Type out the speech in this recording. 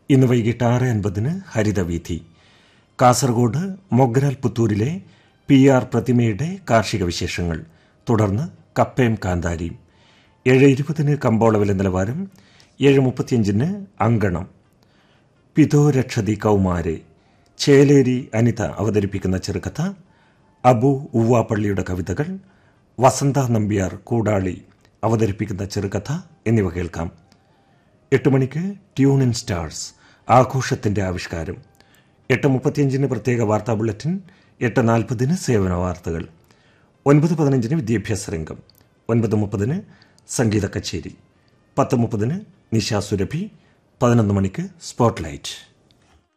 ഇന്ന് വൈകിട്ട് ആറ് അൻപതിന് ഹരിതവീഥി കാസർഗോഡ് മൊഗ്രാൽ പുത്തൂരിലെ പി ആർ പ്രതിമയുടെ കാർഷിക വിശേഷങ്ങൾ തുടർന്ന് കപ്പയും കാന്താരിയും ഏഴ് ഇരുപതിന് കമ്പോള വില നിലവാരം ഏഴ് മുപ്പത്തിയഞ്ചിന് അങ്കണം പിതോ രക്ഷതി കൗമാരെ ചേലേരി അനിത അവതരിപ്പിക്കുന്ന ചെറുകഥ അബു ഉവ്വാപ്പള്ളിയുടെ കവിതകൾ വസന്ത നമ്പ്യാർ കൂടാളി അവതരിപ്പിക്കുന്ന ചെറുകഥ എന്നിവ കേൾക്കാം എട്ട് മണിക്ക് ട്യൂൺ ഇൻ സ്റ്റാർസ് ആഘോഷത്തിന്റെ ആവിഷ്കാരം എട്ട് മുപ്പത്തിയഞ്ചിന് പ്രത്യേക വാർത്താ ബുള്ളറ്റിൻ എട്ട് നാൽപ്പതിന് സേവന വാർത്തകൾ ഒൻപത് പതിനഞ്ചിന് വിദ്യാഭ്യാസ രംഗം ഒൻപത് മുപ്പതിന് സംഗീത കച്ചേരി പത്ത് മുപ്പതിന് നിശാ സുരഭി പതിനൊന്ന് മണിക്ക് സ്പോട്ട്ലൈറ്റ്